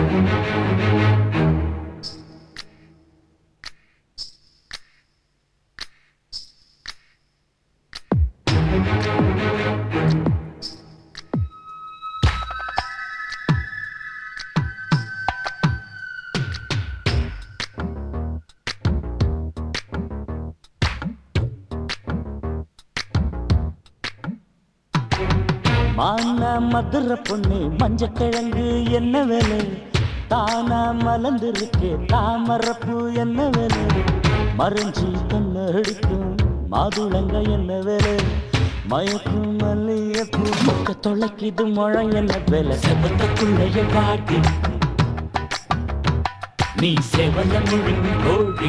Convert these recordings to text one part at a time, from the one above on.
மானா மதுர பொண்ணு மஞ்சக்கிழங்கு என்ன வேலை தானா மலர்ந்திருக்கு தாமரப்பூ என்ன வேலை மறைஞ்சி கண்ணு அடிக்கும் மாதுளங்க என்ன வேலை மயக்கும் மல்லியப்பூ முக்க தொலைக்குது முழை என்ன வேலை செவத்தக்குள்ளைய பாட்டி நீ செவல முழுங்கி கோழி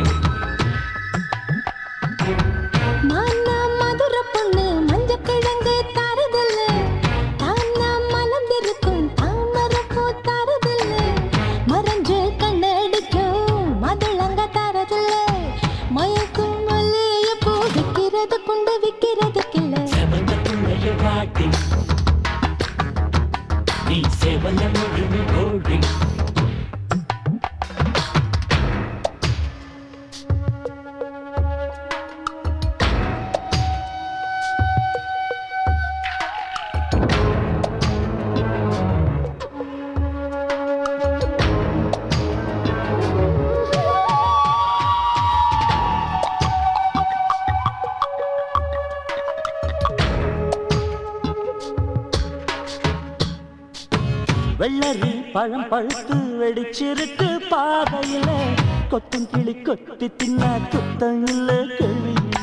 மானா மதுர பொண்ணு மஞ்சக்கிழங்கு தரதில்ல தானா மலர்ந்திருக்கும் தாமரப்பூ தரதில்ல மறைஞ்சு கண்ணடிக்கும் மதுளங்க தரதில்ல மயக்கும் மல்லிகைப்பூ விக்கிறது கொண்டு விக்கிறதுக்கில்ல செவந்தக்குள்ளைய பாட்டி நீ செவல முழுங்கி கோழி வெள்ளரி பழம் பழுத்து வெடிச்சிருக்கு பாதையில கொத்தம் கிளி கொத்தி தின்ன குத்தம் இல்ல கேள்வியில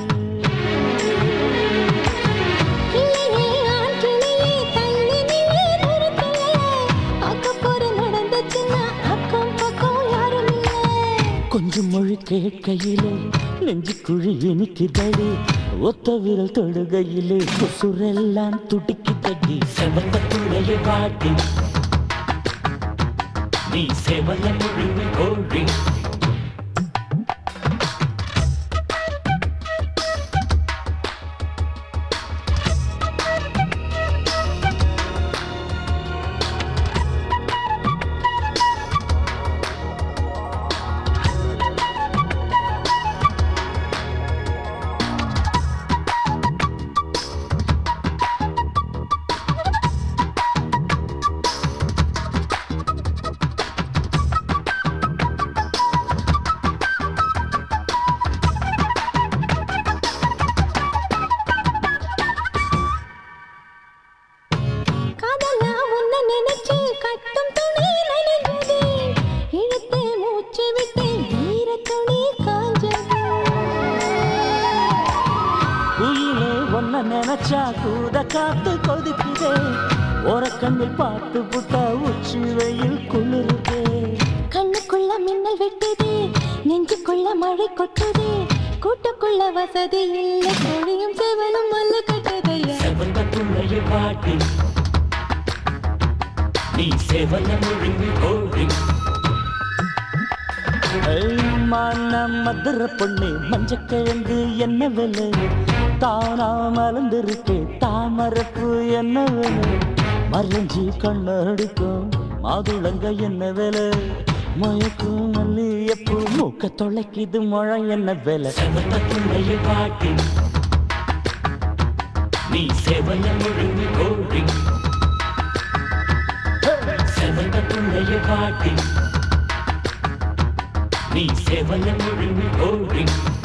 கிளியே ஆண் கிளியே தள்ளி நிலே நிறுத்தல அக்கப்போரு நடந்துச்சுன்னா அக்கம் பக்கம் யாரும் இல்லை கொஞ்சம் மொழி கேட்கையிலே நெஞ்சு குழி இனிக்குதடி ஒத்த விரல் தொடுகையிலே குசுரெல்லாம் துடிக்குதடி செவந்தக்குள்ளைய பாட்டி நீ செவல முழுங்கி கோழி காதலா உன்னை நினைச்சு கட்டும் துணி நனைஞ்சது இழுத்து மூச்சு விட்டு ஈர துணி காஞ்சது குயிலே ஒன்ன நினைச்சா கூட காத்து கொதிக்குதே ஓரக்கண்ணில் பார்த்து புட்டா உச்சி வெயில் குளிருதே கண்ணுக்குள்ள மின்னல் வெட்டுது நெஞ்சுக்குள்ள மழை கொட்டுது கூட்டுக்குள்ள வசதி இல்லை கோழியும் செவலும் மல்ல கட்டதையா செவந்த துள்ளைய பாட்டி நீ செவல முழுங்கி கோழி மான மதுர பொண்ணு மஞ்சக்கிழங்கு என்ன விலை தானா மலர்ந்திருக்கு தாமரப்பு என்ன விலை மறைஞ்சி கண்ணடிக்கும் மாதுளங்க என்ன விலை மயக்கும் மல்லியப்பூ மூக்க தொலைக்குது மழை என்ன விலை செவந்த துள்ளைய பாட்டி நீ செவல முழுங்கி கோழி செவந்த துள்ளைய பாட்டி நீ செவல முழுங்கி கோழி